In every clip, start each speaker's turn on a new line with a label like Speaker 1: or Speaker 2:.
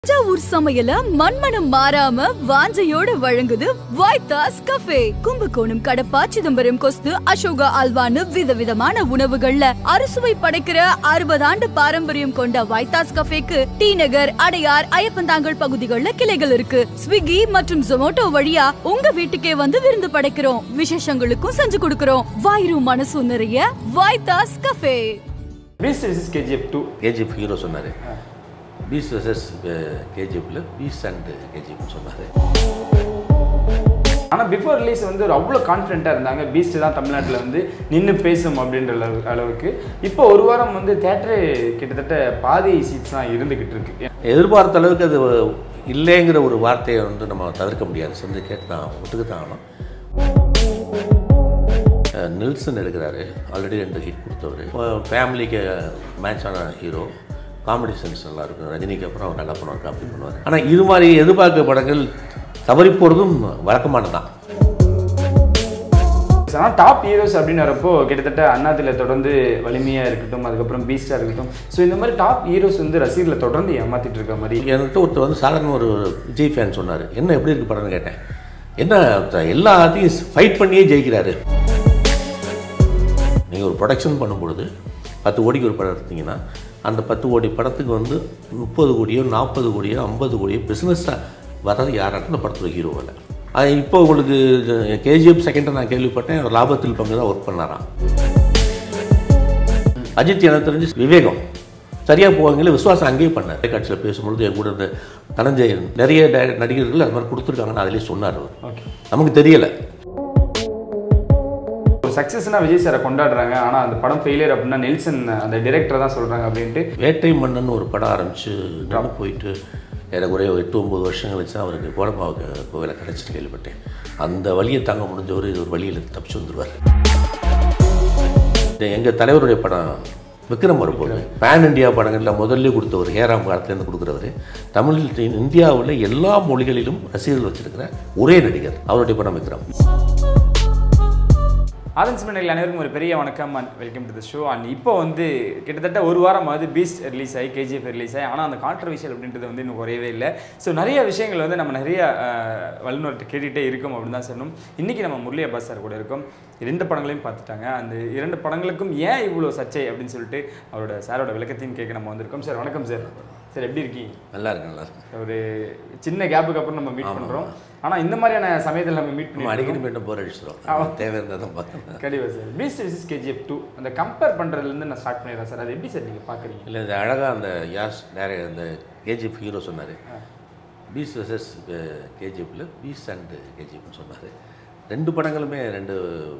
Speaker 1: தஞ்சாவூர் சமையல மண்மனம் மாறாம வாஞ்சையோட வழங்குது வைத்தாஸ் கஃபே கும்பகோணம் கடப்பா சிதம்பரம் கொஸ்து அசோகா அல்வான்னு விதவிதமான உணவுகள்ல அறுசுவை படைக்கிற அறுபது ஆண்டு பாரம்பரியம் கொண்ட வைத்தாஸ் கஃபேக்கு டி நகர் அடையார் ஐயப்பந்தாங்கல் பகுதிகளில் கிளைகள் இருக்கு ஸ்விக்கி மற்றும் ஜொமோட்டோ வழியா உங்க வீட்டுக்கே வந்து விருந்து படைக்கிறோம் விசேஷங்களுக்கும் செஞ்சு கொடுக்கிறோம் வாயிரும் மனசும் நிறைய Vaithas cafe
Speaker 2: beast versus KGF two
Speaker 3: KGF hero சொன்னார் பீஸ் வெர்சஸ் கேஜிஎஃப்பில் பீஸ் அண்ட் கேஜிஎஃப்னு சொன்னார்
Speaker 2: ஆனால் பிஃபோர் ரிலீஸ் வந்து ஒரு அவ்வளோ கான்ஃபிடென்ட்டாக இருந்தாங்க பீஸ்ட் தான் தமிழ்நாட்டில் வந்து நின்று பேசும் அப்படின்ற அளவு அளவுக்கு இப்போ ஒரு வாரம் வந்து தேட்டரு கிட்டத்தட்ட பாதி சீட்ஸ் தான் இருந்துக்கிட்டு இருக்கு
Speaker 3: எதிர்பார்த்த அளவுக்கு அது இல்லைங்கிற ஒரு வார்த்தையை வந்து நம்ம தவிர்க்க முடியாது செஞ்சு கேட்டு தான் ஒத்துக்க தான் ஆகணும் அஹ் நெல்சன் எடுக்கிறாரு ஆல்ரெடி ரெண்டு ஹிட் கொடுத்தவர் ஃபேமிலிக்கு மேட்சான ஹீரோ காமெடி சென்ஸ் நல்லா இருக்கும் ரஜினிக்கு அப்புறம் அவர் நல்லா பண்ணுவார் காமெடி பண்ணுவார் ஆனால் இது மாதிரி எதிர்பார்க்க படங்கள் தவறி போகிறதும் வழக்கமானது தான்
Speaker 2: ஆனால் டாப் ஹீரோஸ் அப்படின்னு வரப்போ கிட்டத்தட்ட அண்ணாதில் தொடர்ந்து வலிமையாக இருக்கட்டும் அதுக்கப்புறம் பீஸ்டாக இருக்கட்டும் ஸோ இந்த மாதிரி டாப் ஹீரோஸ் வந்து ரசிகர்களை தொடர்ந்து ஏமாத்திட்டு இருக்க மாதிரி
Speaker 3: என்கிட்ட ஒருத்தர் வந்து சாதாரண ஒரு விஜய் ஃபேன் சொன்னார் என்ன எப்படி இருக்கு படம்னு கேட்டேன் என்ன எல்லாத்தையும் ஃபைட் பண்ணியே ஜெயிக்கிறாரு நீங்கள் ஒரு ப்ரொடக்ஷன் பண்ணும்பொழுது பத்து கோடிக்கு ஒரு படம் எடுத்தீங்கன்னா அந்த பத்து கோடி படத்துக்கு வந்து முப்பது கோடியோ நாற்பது கோடியோ ஐம்பது கோடியோ பிஸ்னஸாக வர்றது யாராட்டும் அந்த படத்தில் ஹீரோவில் அது இப்போ உங்களுக்கு கேஜிஎஃப் செகண்டை நான் கேள்விப்பட்டேன் அவர் லாபத்தில் பங்கு தான் ஒர்க் பண்ணாராம் அஜித் எனக்கு தெரிஞ்சு விவேகம் சரியாக போவாங்களே விசுவாசம் அங்கேயே பண்ணார் காட்சியில் பேசும்பொழுது என் கூட இருந்த தனஞ்சயன் நிறைய டை- நடிகர்கள் அது மாதிரி கொடுத்துருக்காங்கன்னு அதிலே சொன்னார் அவர்
Speaker 2: ஓகே
Speaker 3: நமக்கு தெரியலை
Speaker 2: ஒரு சக்ஸஸ்னா விஜய் சாரை கொண்டாடுறாங்க ஆனால் அந்த படம் ஃபெயிலியர் அப்படின்னா நெல்சன் அந்த டிரெக்டர் தான் சொல்கிறாங்க அப்படின்ட்டு
Speaker 3: வேட்டை மன்னன் ஒரு படம் ஆரம்பித்து ட்ராப் போயிட்டு ஏறக்குறைய ஒரு எட்டு ஒம்பது வருஷம் கழிச்சு தான் அவருக்கு கோடமாவுக்கு கோவில கிடச்சிட்டு கேள்விப்பட்டேன் அந்த வழியை தாங்க முடிஞ்சவர் இது ஒரு வழியில் தப்பிச்சு வந்துடுவார் எங்கள் தலைவருடைய படம் விக்ரம் வரும்போது பேன் இந்தியா படங்களில் முதல்ல கொடுத்தவர் ஹேராம் காலத்துலேருந்து கொடுக்குறவர் தமிழ் இந்தியாவில் எல்லா மொழிகளிலும் ரசிகர்கள் வச்சிருக்கிற ஒரே நடிகர் அவருடைய படம் விக்ரம்
Speaker 2: ஆதன்ஸ் மண்டல் அனைவருக்கும் ஒரு பெரிய வணக்கம் and welcome to the show and இப்போ வந்து கிட்டத்தட்ட ஒரு வாரம் ஆகுது பீஸ்ட் ரிலீஸ் ஆகி கேஜிஎஃப் ரிலீஸ் ஆகி ஆனால் அந்த கான்ட்ரவர்ஷியல் அப்படின்றது வந்து இன்னும் குறையவே இல்லை ஸோ நிறைய விஷயங்கள் வந்து நம்ம நிறைய அஹ், வல்லுநர்கிட்ட கேட்டுகிட்டே இருக்கோம் அப்படின்னு தான் சொல்லணும் இன்றைக்கி நம்ம முரளி அப்பாஸ் சார் கூட இருக்கோம் ரெண்டு படங்களையும் பார்த்துட்டாங்க அந்த இரண்டு படங்களுக்கும் ஏன் இவ்வளோ சர்ச்சை அப்படின்னு சொல்லிட்டு அவரோட சாரோட விளக்கத்தையும் கேட்க நம்ம வந்திருக்கோம் சார் வணக்கம் சார் சார் எப்படி இருக்கீங்க
Speaker 3: நல்லா இருக்கு நல்லா இருக்கு
Speaker 2: ஒரு சின்ன கேப்புக்கு அப்புறம் நம்ம மீட் பண்ணுறோம் ஆனால் இந்த மாதிரியான சமயத்தில் நம்ம மீட்
Speaker 3: நம்ம
Speaker 2: பண்ணி
Speaker 3: அடிக்கடி மீண்டும் போர் அடிச்சிடும் தேவை இருந்தால் தான் பார்க்கணும்
Speaker 2: கண்டிப்பாக sir beast versus KGF two அந்த கம்பேர் பண்ணுறதுலேருந்து நான் ஸ்டார்ட் பண்ணிடுறேன் சார் அது எப்படி சார் நீங்கள் பார்க்குறீங்க
Speaker 3: இல்லை இந்த அழகாக அந்த யாஸ் டேரே அந்த கேஜிஎஃப் ஹீரோ சொன்னார் பீஸ் வெர்சஸ் கேஜிஎஃப்பில் பீஸ் அண்ட் கேஜிஎஃப்னு சொன்னார் ரெண்டு படங்களுமே ரெண்டு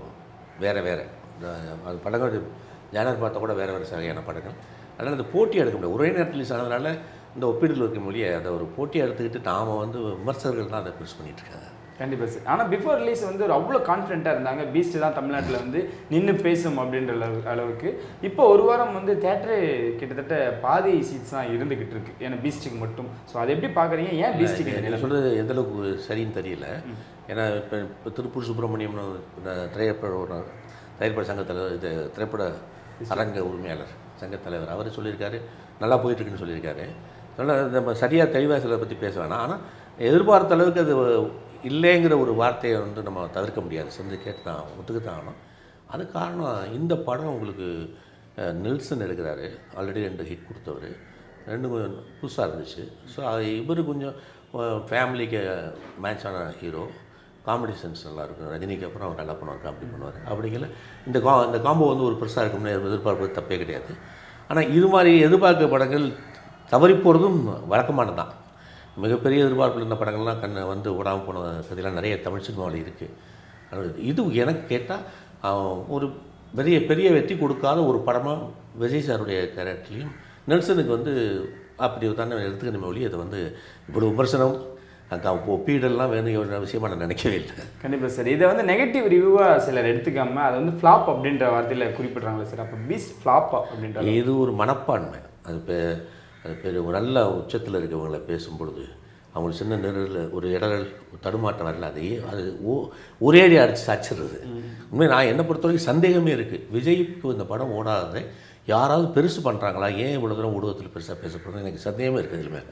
Speaker 3: வேறு வேறு அது படங்கள் ஜானர் பார்த்தா கூட வேறு வேறு சரியான படங்கள் அதனால் அந்த போட்டி எடுக்க முடியாது ஒரே நேரத்தில் ரிலீஸ் ஆனதுனால இந்த ஒப்பீடுல இருக்க மொழியை அதை ஒரு போட்டியை எடுத்துக்கிட்டு நாம் வந்து விமர்சகர்கள் தான் அதை பெருசு பண்ணிட்டு இருக்காங்க
Speaker 2: கண்டிப்பாக சார் ஆனால் பிஃபோர் ரிலீஸ் வந்து ஒரு அவ்வளோ கான்ஃபிடென்ட்டாக இருந்தாங்க பீஸ்ட் தான் தமிழ்நாட்டில் வந்து நின்று பேசும் அப்படின்ற அளவு அளவுக்கு இப்போ ஒரு வாரம் வந்து தேட்டரு கிட்டத்தட்ட பாதி சீட்ஸ் தான் இருந்துக்கிட்டு இருக்கு ஏன்னா பீஸ்ட்டுக்கு மட்டும் ஸோ அதை எப்படி பார்க்குறீங்க ஏன் பீஸ்ட்டுக்கு இந்த
Speaker 3: நீங்கள்
Speaker 2: நிலைமை?
Speaker 3: சொல்கிறது எந்த அளவுக்கு சரின்னு தெரியல ஏன்னா இப்போ இப்போ திருப்பூர் சுப்பிரமணியம் திரைப்பட ஒரு திரைப்பட சங்கத்தில் இது திரைப்பட அரங்க உரிமையாளர் சங்கத் தலைவர் அவர் சொல்லியிருக்காரு நல்லா போயிட்டுருக்குன்னு சொல்லியிருக்காரு அதனால் நம்ம சரியாக தெளிவாக சில பற்றி பேச வேணாம் ஆனால் எதிர்பார்த்த அளவுக்கு அது இல்லைங்கிற ஒரு வார்த்தையை வந்து நம்ம தவிர்க்க முடியாது செஞ்சு கேட்டு தான் ஒத்துக்க தான் ஆகணும் அது காரணம் இந்த படம் உங்களுக்கு அஹ், நெல்சன் எடுக்கிறாரு ஆல்ரெடி ரெண்டு ஹிட் கொடுத்தவர் ரெண்டும் கொஞ்சம் புதுசாக இருந்துச்சு ஸோ அது இவர் கொஞ்சம் ஃபேமிலிக்கு மேட்சான ஹீரோ காமெடி சென்ஸ் நல்லா இருக்கும் ரஜினிக்கு அப்புறம் அவர் நல்லா பண்ணுவார் காமெடி பண்ணுவார் அப்படிங்கல இந்த கா இந்த காம்போ வந்து ஒரு பெருசாக இருக்கும்னு எதிர்பார்ப்பது தப்பே கிடையாது ஆனால் இது மாதிரி எதிர்பார்க்க படங்கள் தவறி போகிறதும் வழக்கமானது தான் மிகப்பெரிய எதிர்பார்ப்பில் இருந்த படங்கள்லாம் கண் வந்து ஓடாமல் போன கதையெல்லாம் நிறைய தமிழ் சினிமாவில் இருக்குது இது எனக்கு கேட்டால் ஒரு பெரிய பெரிய வெற்றி கொடுக்காத ஒரு படமாக விஜய் சாருடைய கேரக்டர்லையும் நெல்சனுக்கு வந்து அப்படி தானே எடுத்துக்கணுமே ஒழி அதை வந்து இப்படி விமர்சனம் அங்கே ஒப்பீடெல்லாம் வேணுங்கிற விஷயமா நான் நினைக்கவே இல்லை
Speaker 2: கண்டிப்பாக சார் இதை வந்து நெகட்டிவ் ரிவ்யூவாக சிலர் எடுத்துக்காம அதை வந்து ஃப்ளாப் அப்படின்ற வார்த்தையில் குறிப்பிட்றாங்களே சார் அப்போ பீஸ்ட் ஃப்ளாப்பா அப்படின்ற
Speaker 3: இது ஒரு மனப்பான்மை அது பே அது பேர் ஒரு நல்ல உச்சத்தில் இருக்கவங்கள பேசும்பொழுது அவங்களுக்கு சின்ன நிழல் ஒரு இடரல் ஒரு தடுமாட்டம் வரல அதையே அது ஓ ஒரே அடி அடித்து சாச்சிடுறது உண்மை நான் என்னை பொறுத்த வரைக்கும் சந்தேகமே இருக்குது விஜய்க்கு இந்த படம் ஓடாததை யாராவது பெருசு பண்ணுறாங்களா ஏன் இவ்வளோ தூரம் ஊடகத்தில் பெருசாக பேசப்படுறது எனக்கு சந்தேகமே இருக்குது இதில் மேலே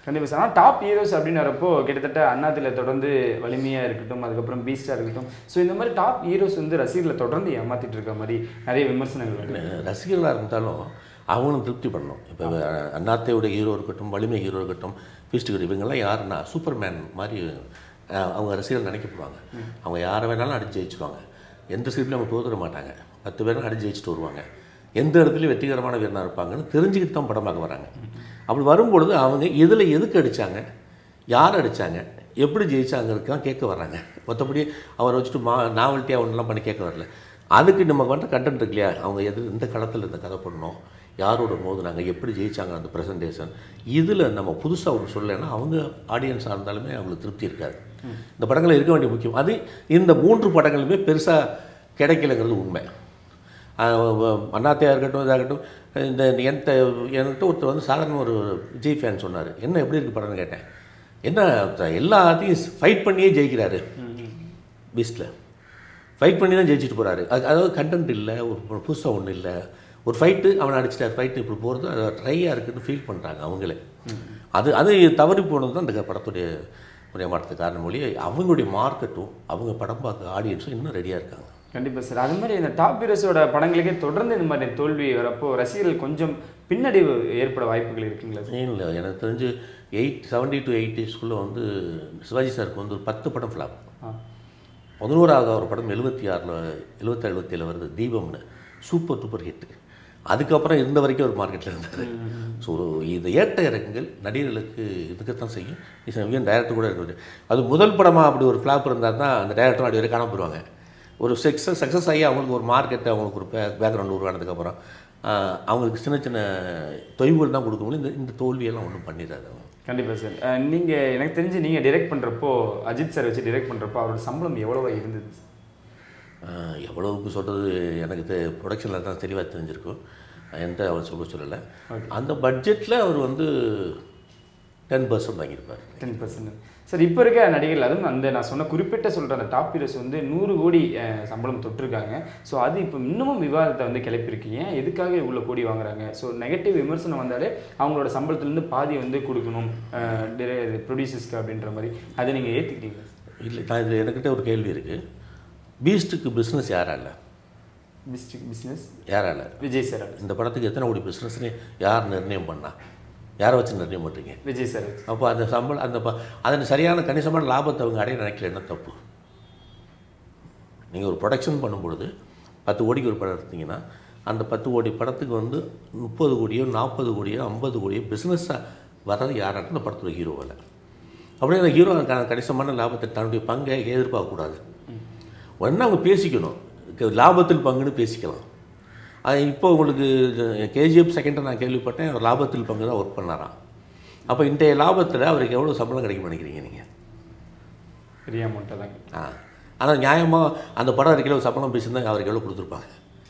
Speaker 2: கண்டிப்பாக சார் ஆனால் டாப் ஹீரோஸ் அப்படின்னு வரப்போ கிட்டத்தட்ட அண்ணாத்தில் தொடர்ந்து வலிமையாக இருக்கட்டும் அதுக்கப்புறம் பீஸ்டாக இருக்கட்டும் ஸோ இந்த மாதிரி டாப் ஹீரோஸ் வந்து ரசிகர்களை தொடர்ந்து ஏமாத்திட்டு இருக்க மாதிரி நிறைய விமர்சனங்கள் வருது
Speaker 3: ரசிகர்களாக இருந்தாலும் அவங்களும் திருப்தி பண்ணணும் இப்போ அண்ணாத்தையோட ஹீரோ இருக்கட்டும் வலிமை ஹீரோ இருக்கட்டும் ஃபீஸ்ட் இவங்கெல்லாம் யாருன்னா சூப்பர்மேன் மாதிரி அஹ், அவங்க ரசிகர்கள் நினைக்கப்படுவாங்க அவங்க யாரை வேணாலும் அடிச்சு ஜெயிச்சுருவாங்க எந்த ஸ்கிரிப்ட்லையும் அவங்க தோத்துட மாட்டாங்க பத்து பேரும் அடிச்சு ஜெயிச்சுட்டு வருவாங்க எந்த இடத்துலையும் வெற்றிகரமான வீரனாக இருப்பாங்கன்னு தெரிஞ்சுக்கிட்டு தான் படம் பார்க்க வராங்க அப்படி வரும்பொழுது அவங்க இதில் எதுக்கு அடித்தாங்க யார் அடித்தாங்க எப்படி ஜெயிச்சாங்கிறது தான் கேட்க வர்றாங்க மற்றபடி அவரை வச்சுட்டு மா நாவல்ட்டியாக ஒன்றெல்லாம் பண்ணி கேட்க வரல அதுக்கு நமக்கு வந்து கண்டென்ட் இருக்கு இல்லையா அவங்க எது இந்த களத்தில் இந்த கதை பண்ணணும் யாரோட மோதுனாங்க எப்படி ஜெயிச்சாங்க அந்த ப்ரெசன்டேஷன் இதில் நம்ம புதுசாக ஒன்று சொல்லலைன்னா அவங்க ஆடியன்ஸாக இருந்தாலுமே அவங்களுக்கு திருப்தி இருக்காது இந்த படங்கள் இருக்க வேண்டிய முக்கியம் அது இந்த மூன்று படங்களுமே பெருசாக கிடைக்கலங்கிறது உண்மை அண்ணாத்தையாக இருக்கட்டும் இதாகட்டும் இந்த என்கிட்ட என்கிட்ட ஒருத்தர் வந்து சாதாரண ஒரு விஜய் ஃபேன் சொன்னார் என்ன எப்படி இருக்கு படம்னு கேட்டேன் என்ன எல்லாத்தையும் ஃபைட் பண்ணியே ஜெயிக்கிறாரு பீஸ்டில் ஃபைட் பண்ணி தான் ஜெயிச்சிட்டு போகிறாரு அது அதாவது கண்டென்ட் இல்லை ஒரு புதுசாக ஒன்றும் இல்லை ஒரு ஃபைட்டு அவனை அடிச்சிட்டார் ஃபைட்டு இப்படி போகிறது அது ட்ரையாக இருக்குன்னு ஃபீல் பண்ணுறாங்க அவங்களே அது அது தவறி போனது தான் இந்த படத்துடைய முறைய மாற்றத்துக்கு காரணம் மொழி அவங்களுடைய மார்க்கெட்டும் அவங்க படம் பார்க்க ஆடியன்ஸும் இன்னும் ரெடியாக இருக்காங்க
Speaker 2: கண்டிப்பாக சார் அது மாதிரி இந்த டாப் ஹீரோஸோட படங்களுக்கே தொடர்ந்து இந்த மாதிரி தோல்வி வரப்போ ரசிகர்கள் கொஞ்சம் பின்னடைவு ஏற்பட வாய்ப்புகள் இருக்குங்களா சார்
Speaker 3: இல்லை எனக்கு தெரிஞ்சு எயிட் செவன்டி டு எயிட்டிஸ்குள்ளே வந்து சிவாஜி சாருக்கு வந்து ஒரு பத்து படம் ஃப்ளாப்
Speaker 2: ஆ
Speaker 3: பதினோராவது ஒரு படம் எழுபத்தி ஆறில் எழுபத்தி எழுபத்தேழு வருது தீபம்னு சூப்பர் டூப்பர் ஹிட் அதுக்கப்புறம் இருந்த வரைக்கும் ஒரு மார்க்கெட்டில் இருந்தார் ஸோ ஒரு இது ஏற்ற இறக்கங்கள் நடிகர்களுக்கு இருக்கத்தான் செய்யும் ஈவன் டைரக்டர் கூட இருக்குது அது முதல் படமாக அப்படி ஒரு ஃப்ளாப் இருந்தால் தான் அந்த டைரக்டரும் அப்படி வரை காண போயிடுவாங்க ஒரு சக்ஸஸ் சக்ஸஸ் ஆகி அவங்களுக்கு ஒரு மார்க்கெட்டு அவங்களுக்கு ஒரு பே பேக்ரவுண்ட் உருவானதுக்கப்புறம் ஆஹ், அவங்களுக்கு சின்ன சின்ன தொய்வுகள் தான் கொடுக்க முடியும் இந்த இந்த தோல்வியெல்லாம் ஒன்றும் பண்ணிடாது அவங்க
Speaker 2: கண்டிப்பாக சார் அஹ், நீங்க எனக்கு தெரிஞ்சு நீங்க டைரக்ட் பண்றப்போ அஜித் சார் வச்சு டைரக்ட் பண்றப்போ அவரோட சம்பளம் எவ்வளவா இருந்தது
Speaker 3: ஆஹ், எவ்வளவுக்கு சொல்கிறது எனக்கு தெ ப்ரொடக்ஷனில் தான் தெளிவாக தெரிஞ்சிருக்கும் என்கிட்ட அவர் சொல்ல சொல்லலை அந்த பட்ஜெட்டில் அவர் வந்து டென் பர்சன்ட் வாங்கியிருப்பார்
Speaker 2: டென் பர்சன்ட் சார் இப்போ இருக்க நடிகர்கள் அதுவும் அந்த நான் சொன்ன குறிப்பிட்ட சொல்கிற அந்த டாப் ஹீரோஸ் வந்து நூறு கோடி அஹ், சம்பளம் தொட்டிருக்காங்க ஸோ அது இப்போ இன்னமும் விவாதத்தை வந்து கிளப்பியிருக்கீங்க எதுக்காக இவ்வளோ கோடி வாங்குறாங்க ஸோ நெகட்டிவ் விமர்சனம் வந்தாலே அவங்களோட சம்பளத்துலேருந்து பாதி வந்து கொடுக்கணும் ப்ரொடியூசர்ஸ்க்கு அப்படின்ற மாதிரி அதை நீங்கள் ஏற்றுக்கிட்டீங்களா
Speaker 3: இல்லை நான் இதில் எனக்கிட்ட ஒரு கேள்வி இருக்குது பீஸ்ட்டுக்கு பிஸ்னஸ் யாரால
Speaker 2: பிஸ்டிக் பிஸ்னஸ்
Speaker 3: யாரால
Speaker 2: விஜய் சார்
Speaker 3: இந்த படத்துக்கு எத்தனை கோடி பிஸ்னஸ்னு யார் நிர்ணயம் பண்ணா யாரை வச்சு நிர்ணயம் பண்ணுறீங்க
Speaker 2: விஜய் சார்
Speaker 3: அப்போ அந்த சம்பளம் அந்த ப- அதன் சரியான கணிசமான லாபத்தை அவங்க அடைய நினைக்கல என்ன தப்பு நீங்கள் ஒரு ப்ரொடக்ஷன் பண்ணும்பொழுது பத்து கோடிக்கு ஒரு படம் எடுத்தீங்கன்னா அந்த பத்து கோடி படத்துக்கு வந்து முப்பது கோடியோ நாற்பது கோடியோ ஐம்பது கோடியோ பிஸ்னஸாக வர்றது யாராட்டும் அந்த படத்தோட ஹீரோவில் அப்படியே அந்த ஹீரோ க- கணிசமான லாபத்தை தன்னுடைய பங்கை எதிர்பார்க்கக்கூடாது ஒன்றா அவங்க பேசிக்கணும் க- லாபத்தில் பங்குன்னு பேசிக்கலாம் அது இப்போ உங்களுக்கு கேஜிஎஃப் செகண்டை நான் கேள்விப்பட்டேன் அவர் லாபத்தில் பங்கு தான் ஒர்க் பண்ணாராம் அப்போ இன்றைய லாபத்தில் அவருக்கு எவ்வளோ சம்பளம் கிடைக்கும் நினைக்கிறீங்க நீங்கள்
Speaker 2: பெரிய அமௌண்ட்டாக தாங்க
Speaker 3: ஆ ஆனால் நியாயமாக அந்த படம் இருக்கிற சம்பளம் பேசியிருந்தா அவருக்கு எவ்வளோ கொடுத்துருப்பாங்க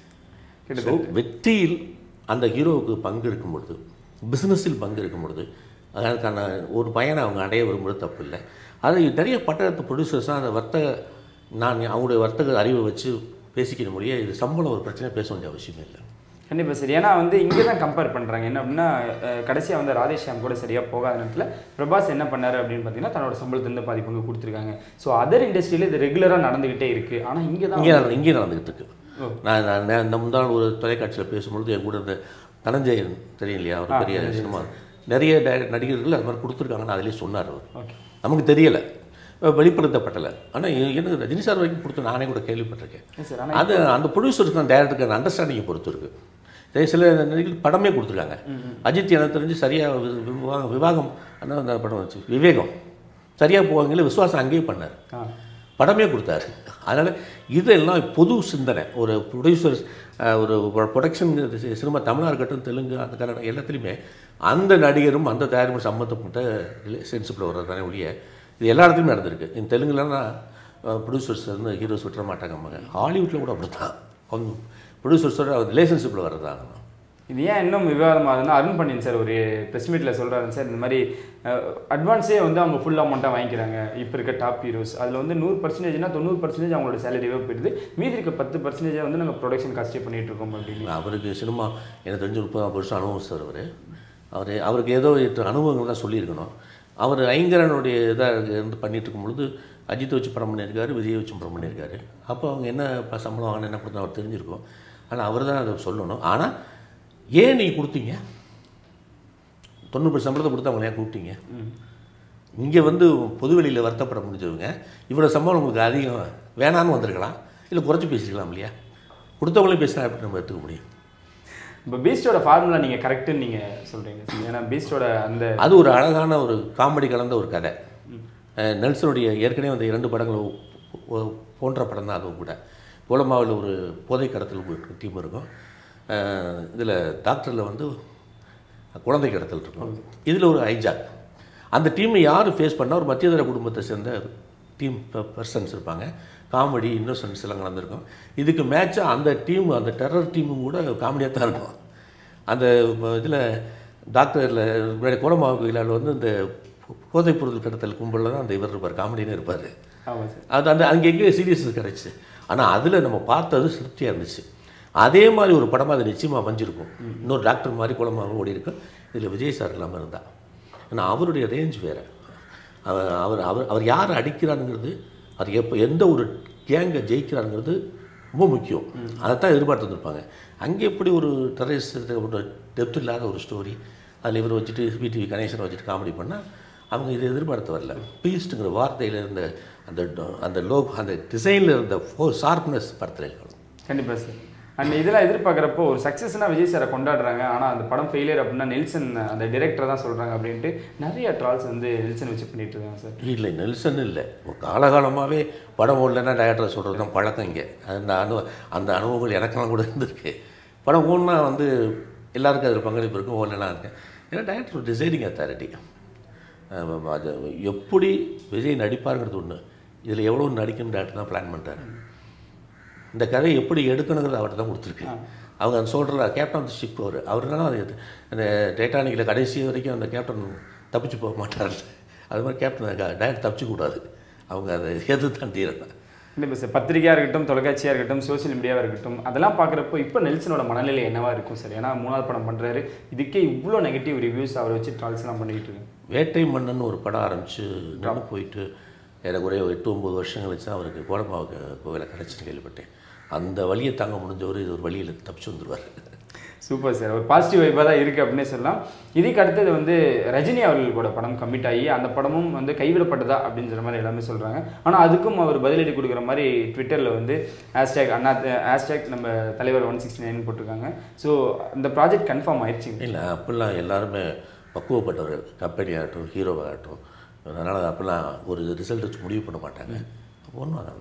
Speaker 3: ஸோ வெற்றியில் அந்த ஹீரோவுக்கு பங்கு இருக்கும் பொழுது பிஸ்னஸில் பங்கு இருக்கும் பொழுது அதற்கான ஒரு பயனை அவங்க அடைய விரும்புறது தப்பு இல்லை அது நிறைய பட்டத்து ப்ரொடியூசர்ஸ்லாம் அந்த வர்த்தக நான் அவங்களுடைய வர்த்தக அறிவை வச்சு பேசிக்கிற மொழியே இது சம்பளம் ஒரு பிரச்சனை பேச வேண்டிய அவசியமே இல்லை
Speaker 2: கண்டிப்பாக சார் ஏன்னா வந்து இங்கே தான் கம்பேர் பண்ணுறாங்க என்ன அப்படின்னா கடைசியாக வந்து ராதேஷியாம் கூட சரியாக போகாத நேரத்தில் பிரபாஸ் என்ன பண்ணாரு அப்படின்னு பார்த்தீங்கன்னா தன்னோட சம்பளத்துலேருந்து பாதி பங்கு கொடுத்துருக்காங்க ஸோ அதர் இண்டஸ்ட்ரியில் இது ரெகுலராக நடந்துக்கிட்டே இருக்குது ஆனால் இங்கே தான்
Speaker 3: இங்கே நடந்து இங்கே நடந்துகிட்டு இருக்கு நான் நான் நே- இந்த முந்தாள் ஒரு தொலைக்காட்சியில் பேசும்பொழுது என் கூட இந்த தனஞ்சயன் தெரியும் இல்லையா அவர் பெரிய சினிமா நிறைய டை- நடிகர்கள் அது மாதிரி கொடுத்துருக்காங்கன்னு அதிலே சொன்னார் அவர்
Speaker 2: ஓகே
Speaker 3: நமக்கு தெரியலை அஹ் வெளிப்படுத்தப்படலை ஆனால் எனக்கு ரஜினி சார் வரைக்கும் கொடுத்து நானே கூட கேள்விப்பட்டிருக்கேன்
Speaker 2: சார் ஆனால்
Speaker 3: அது அந்த ப்ரொடியூசருக்கு அந்த டேரக்டருக்கு அண்டர்ஸ்டாண்டிங்கை பொறுத்து இருக்கு இதே சில நடிகர்கள் படமே கொடுத்துருக்காங்க அஜித் எனக்கு தெரிஞ்சு சரியாக விவாகம் விவாகம் என்ன அந்த படம் வச்சு விவேகம் சரியாக போவாங்களே விசுவாசம் அங்கேயே பண்ணார்
Speaker 2: ஆ
Speaker 3: படமே கொடுத்தாரு அதனால் இதெல்லாம் பொது சிந்தனை ஒரு ப்ரொடியூசர்ஸ் ஒரு ப்ரொடக்ஷன் சினிமா தமிழாக இருக்கட்டும் தெலுங்கு அந்த கன்னடம் எல்லாத்துலேயுமே அந்த நடிகரும் அந்த தயாரிப்பு சம்மந்தப்பட்ட ரிலேஷன்ஷிப்பில் வர்றது தானே ஒழிய இது எல்லா இடத்துலையுமே நடந்திருக்கு இந்த தெலுங்குலன்னா ப்ரொடியூசர்ஸ் வந்து ஹீரோஸ் விட்டுற மாட்டாங்க ஹாலிவுட்டில் கூட அப்படி தான் கொஞ்சம் ப்ரொடியூசர்ஸோட ரிலேஷன்ஷிப்பில் வர்றதாகணும்
Speaker 2: இது ஏன் இன்னும் விவாதம் ஆகுதுன்னா அருண் பாண்டியன் சார் ஒரு ப்ரெஸ் மீட்டில் சொல்கிறாரு சார் இந்த மாதிரி அட்வான்ஸே வந்து அவங்க ஃபுல் அமௌண்ட்டாக வாங்கிக்கிறாங்க இப்போ இருக்க டாப் ஹீரோஸ் அதில் வந்து நூறு பர்சன்டேஜ்னா தொண்ணூறு பர்சன்டேஜ் அவங்களோட சேலரியே போயிடுது மீதி இருக்க பத்து பர்சன்டேஜை வந்து நாங்கள் ப்ரொடக்ஷன் காஸ்டே பண்ணிட்டு இருக்கோம் அப்படின்னு
Speaker 3: அவருக்கு சினிமா எனக்கு தெரிஞ்சு முப்பதாம் வருஷம் அனுபவம் சார் அவர் அவர் அவருக்கு ஏதோ எட்டு அனுபவங்கள் தான் சொல்லியிருக்கணும் அவர் ஐங்கரனுடைய இதாக இருந்து பண்ணிட்டு இருக்கும் பொழுது அஜித்தை வச்சு படம் பண்ணியிருக்காரு விஜயை வச்சு படம் பண்ணியிருக்காரு அப்போ அவங்க என்ன ப- சம்பளம் வாங்கின என்ன கொடுத்தா அவர் தெரிஞ்சிருக்கும் ஆனால் அவர் தான் அதை சொல்லணும் ஆனால் ஏன் நீங்கள் கொடுத்தீங்க தொண்ணூறு சம்பளத்தை கொடுத்து அவங்களை ஏன் கூப்பிட்டீங்க இங்கே வந்து பொதுவெளியில் வருத்தப்பட முடிஞ்சவங்க இவ்வளோ சம்பளம் உங்களுக்கு அதிகம் வேணான்னு வந்திருக்கலாம் இல்லை குறைச்சி பேசிக்கலாம் இல்லையா கொடுத்தவங்களே பேசினா எப்படி நம்ம எடுத்துக்க முடியும்
Speaker 2: இப்போ பீஸ்டோட ஃபார்முலா நீங்கள் கரெக்டுன்னு நீங்கள் சொல்கிறீங்க ஏன்னா பீஸ்டோட அந்த
Speaker 3: அது ஒரு அழகான ஒரு காமெடி கலந்த ஒரு கதை அஹ் நெல்சனுடைய ஏற்கனவே அந்த இரண்டு படங்கள் ஒ- ஒ- போன்ற படம் தான் அதுவும் கூட கோலமாவில் ஒரு போதை கடத்தல் ஒரு டீம் இருக்கும் இதில் டாக்டரில் வந்து குழந்தை கடத்தல் இருக்கும் இதில் ஒரு ஐஜாக் அந்த டீமை யார் ஃபேஸ் பண்ணால் ஒரு மத்தியதர குடும்பத்தை சேர்ந்த டீம் பர்சன்ஸ் இருப்பாங்க காமெடி இன்னோசன்ஸ் எல்லாம் கலந்துருக்கும் இதுக்கு மேட்சாக அந்த டீம் அந்த டெரர் டீமும் கூட காமெடியாக தான் இருக்கும் அந்த இதில் டாக்டரில் முன்னாடி கோலமாவு கோயிலால் வந்து இந்த போதைப் பொருள் கடத்தல் கும்பலில் தான் அந்த இவர் இருப்பார் காமெடின்னு இருப்பார்
Speaker 2: ஆமாம் சார்
Speaker 3: அது அந்த அங்கே எங்கேயோ சீரியஸ் கிடச்சி ஆனால் அதில் நம்ம பார்த்தது திருப்தியாக இருந்துச்சு அதே மாதிரி ஒரு படமாக அது நிச்சயமாக அமைஞ்சிருக்கும் இன்னொரு டாக்டர் மாதிரி குளமாக ஓடி இருக்கும் இதில் விஜய் சார் இல்லாமல் இருந்தா ஏன்னா அவருடைய ரேஞ்ச் வேறு அவர் அவர் அவர் அவர் யார் அடிக்கிறாருங்கிறது அது எப்போ எந்த ஒரு கேங்கை ஜெயிக்கிறாருங்கிறது ரொம்ப முக்கியம் அதைத்தான் எதிர்பார்த்து வந்திருப்பாங்க அங்கே எப்படி ஒரு டெரரிஸ்ட் ஒரு டெப்த் இல்லாத ஒரு ஸ்டோரி அதில் இவர் வச்சுட்டு விடிவி கணேசனை வச்சுட்டு காமெடி பண்ணால் அவங்க இதை எதிர்பார்த்து வரல பீஸ்ட்டுங்கிற வார்த்தையில் இருந்த அந்த ட- அந்த லோ அந்த டிசைனில் இருந்த ஃபோ ஷார்ப்னஸ் படத்தில் இருக்கணும்
Speaker 2: கண்டிப்பாக சார் அண்ட் இதெல்லாம் எதிர்பார்க்குறப்போ ஒரு சக்ஸஸ்னா விஜய் சாரை கொண்டாடுறாங்க ஆனால் அந்த படம் ஃபெயிலியர் அப்படின்னா நெல்சன் அந்த டிரெக்டர் தான் சொல்கிறாங்க அப்படின்ட்டு நிறைய ட்ரால்ஸ் வந்து நெல்சன் வச்சு பண்ணிட்டு இருக்காங்க சார்
Speaker 3: இல்லை நெல்சன் இல்லை காலகாலமாகவே படம் ஓடலைன்னா டேரக்டர் சொல்கிறது தான் பழக்கம் இங்கே அந்த அனு அந்த அனுபவங்கள் எனக்கெல்லாம் கூட இருந்திருக்கு படம் ஓடனா வந்து எல்லாருக்கும் அதில் பங்களிப்பு இருக்கும் ஓடலைன்னா இருக்கேன் ஏன்னா டேரக்டர் டிசைனிங் அத்தாரிட்டி அது எப்படி விஜய் நடிப்பாருங்கிறது ஒன்று இதில் எவ்வளோ நடிக்கணும் டேரக்டர் தான் பிளான் பண்ணிட்டாரு இந்த கதை எப்படி எடுக்கணுங்கிறது அவர்கிட்ட தான் கொடுத்துருக்கு அவங்க அந்த சொல்கிற கேப்டன் ஆஃப் தி ஷிப் அவர் அவர்னால அது அந்த டைட்டானிக்கில் கடைசி வரைக்கும் அந்த கேப்டன் தப்பிச்சு போக மாட்டார் அது மாதிரி கேப்டன் டேரக்ட் தப்பிச்சு கூடாது அவங்க அதை எதிர்த்து தான் தீரணும்
Speaker 2: கண்டிப்பாக சார் பத்திரிகையாக இருக்கட்டும் தொலைக்காட்சியாக இருக்கட்டும் சோஷியல் மீடியாவாக இருக்கட்டும் அதெல்லாம் பார்க்குறப்போ இப்போ நெல்சனோட மனநிலை என்னவா இருக்கும் சார் ஏன்னா மூணாவது படம் பண்ணுறாரு இதுக்கே இவ்வளோ நெகட்டிவ் ரிவ்யூஸ் அவரை வச்சு ட்ரால்ஸ்லாம் பண்ணிக்கிட்டு இருக்கு
Speaker 3: வேட்டை மன்னன் ஒரு படம் ஆரம்பித்து நின்று போயிட்டு ஏறக்குறைய ஒரு எட்டு ஒம்பது வருஷம் கழிச்சு தான் அவருக்கு கோலமாவுக்கு கோவிலை கிடச்சின்னு கேள்விப்பட்டேன் அந்த வழியை தாங்க முடிஞ்சவர் இது ஒரு வழியில் தப்பிச்சு வந்துடுவார்
Speaker 2: சூப்பர் சார் ஒரு பாசிட்டிவ் வைப்பாக தான் இருக்குது அப்படின்னே சொல்லலாம் இதுக்கு அடுத்தது வந்து ரஜினி அவர்களோட படம் கமிட் ஆகி அந்த படமும் வந்து கைவிடப்பட்டதா அப்படின்ற மாதிரி எல்லாமே சொல்கிறாங்க ஆனால் அதுக்கும் அவர் பதிலடி கொடுக்குற மாதிரி ட்விட்டரில் வந்து ஹேஷ்டேக் அண்ணா ஹேஷ்டேக் நம்ம தலைவர் ஒன் சிக்ஸ்டி நைன் போட்டிருக்காங்க ஸோ அந்த ப்ராஜெக்ட் கன்ஃபார்ம் ஆயிடுச்சுங்க
Speaker 3: இல்லை அப்படிலாம் எல்லாருமே பக்குவப்பட்டவர்கள் கம்பெனி ஆகட்டும் ஹீரோவாகட்டும் அதனால் அப்படிலாம் ஒரு ரிசல்ட் வச்சு முடிவு பண்ண மாட்டாங்க ஒன்றும்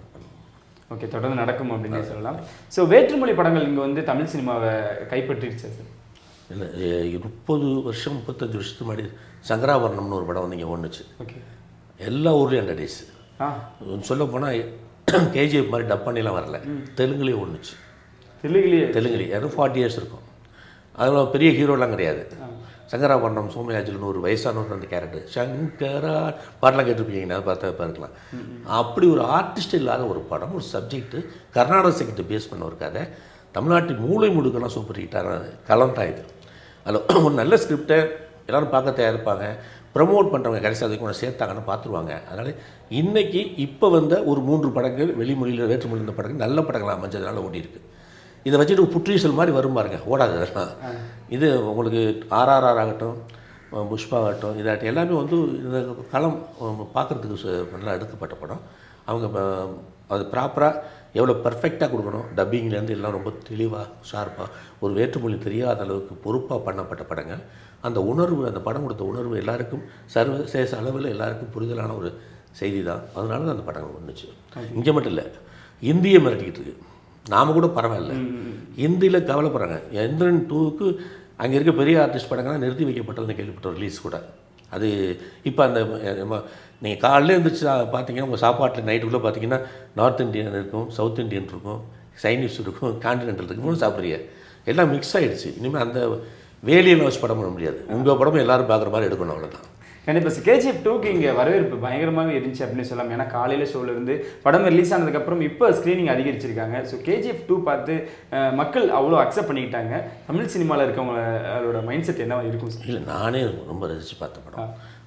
Speaker 2: ஓகே தொடர்ந்து நடக்கும் அப்படின்னே சொல்லலாம் ஸோ வேற்றுமொழி படங்கள் இங்கே வந்து தமிழ் சினிமாவை கைப்பற்றிடுச்சு சார்
Speaker 3: இல்லை முப்பது வருஷம் முப்பத்தஞ்சு வருஷத்துக்கு முன்னாடி சங்கராபரணம்னு ஒரு படம் வந்து இங்கே ஒன்றுச்சு
Speaker 2: ஓகே
Speaker 3: எல்லா ஊர்லேயும் டேஸ்
Speaker 2: ஆ
Speaker 3: சொல்ல போனால் கேஜிஎஃப் மாதிரி டப் பண்ணிலாம் வரல தெலுங்குலேயும் ஒன்றுச்சு
Speaker 2: தெலுங்குலேயே
Speaker 3: தெலுங்குலேயே அது ஃபார்ட்டி இயர்ஸ் இருக்கும் அதில் பெரிய ஹீரோலாம் கிடையாது சங்கராபரணம் சோமயாஜுலன்னு ஒரு வயசானவர் அந்த கேரக்டர் சங்கரா பாட்டெலாம் கேட்டிருப்பீங்க அதை பார்த்தா பார்க்கலாம் அப்படி ஒரு ஆர்டிஸ்ட் இல்லாத ஒரு படம் ஒரு சப்ஜெக்ட்டு கர்நாடக சங்கீத்தை பேஸ் பண்ண ஒரு கதை தமிழ்நாட்டின் மூளை முடுக்கெல்லாம் சூப்பர் ஹிட்டான களம் தான் இது அதில் ஒரு நல்ல ஸ்கிரிப்டை எல்லோரும் பார்க்க தயாரிப்பாங்க ப்ரமோட் பண்ணுறவங்க கடைசி அதுக்கு ஒன்று சேர்த்தாங்கன்னு பார்த்துருவாங்க அதனால் இன்றைக்கி இப்போ வந்த ஒரு மூன்று படங்கள் வெளிமொழியில் வேற்றுமொழி இந்த படங்கள் நல்ல படங்களாக அமைஞ்சதுனால ஓடி இருக்கு இதை வச்சுட்டு ஒரு புற்றீசல் மாதிரி வரும் பாருங்க ஓடாது அதெல்லாம் இது உங்களுக்கு ஆர்ஆர்ஆர் ஆகட்டும் அஹ் புஷ்பா ஆகட்டும் இதாகட்டும் எல்லாமே வந்து இந்த களம் பார்க்குறதுக்கு சு- நல்லா எடுக்கப்பட்ட படம் அவங்க ப- அது ப்ராப்பராக எவ்வளோ பர்ஃபெக்டாக கொடுக்கணும் டப்பிங்லேருந்து எல்லாம் ரொம்ப தெளிவாக ஷார்ப்பாக ஒரு வேற்றுமொழி தெரியாத அளவுக்கு பொறுப்பாக பண்ணப்பட்ட படங்கள் அந்த உணர்வு அந்த படம் கொடுத்த உணர்வு எல்லாருக்கும் சர்வதேச அளவில் எல்லாருக்கும் புரிதலான ஒரு செய்தி தான் அதனால தான் அந்த படங்கள் வந்துச்சு இங்கே மட்டும் இல்லை இந்தியை மிரட்டிக்கிட்டு இருக்கு நாம கூட பரவாயில்ல ஹிந்தியில் கவலைப்படுறாங்க எந்திரன் டூவுக்கு அங்கே இருக்க பெரிய ஆர்டிஸ்ட் படங்கள்லாம் நிறுத்தி வைக்கப்பட்டதுன்னு கேள்விப்பட்டோம் ரிலீஸ் கூட அது இப்போ அந்த நீங்கள் காலையில் இருந்துச்சு பார்த்தீங்கன்னா உங்கள் சாப்பாட்டில் நைட்டுக்குள்ளே பார்த்தீங்கன்னா நார்த் இந்தியன் இருக்கும் சவுத் இந்தியன் இருக்கும் சைனீஸ் இருக்கும் கான்டினென்டல் இருக்கும் இவ்வளோ சாப்பிட்றீங்க எல்லாம் மிக்ஸ் ஆகிடுச்சு இனிமேல் அந்த வேலையில் வச்சு படம் பண்ண முடியாது உங்கள் படமும் எல்லாரும் பார்க்குற மாதிரி எடுக்கணும் அவ்வளோதான்
Speaker 2: கண்டிப்பாக சார் கேஜிஎஃப் டூக்கு இங்கே வரவேற்பு பயங்கரமாகவே இருந்துச்சு அப்படின்னு சொல்லலாம் ஏன்னா காலையில் ஷோல இருந்து படம் ரிலீஸ் ஆனதுக்கப்புறம் இப்போ ஸ்க்ரீனிங் அதிகரிச்சிருக்காங்க ஸோ கேஜிஎஃப் டூ பார்த்து அஹ், மக்கள் அவ்வளோ அக்செப்ட் பண்ணிக்கிட்டாங்க தமிழ் சினிமாவில் இருக்கவங்களோட மைண்ட் செட் என்னவா இருக்கும் சார்
Speaker 3: இல்லை நானே ரொம்ப ரசித்து பார்த்த படம்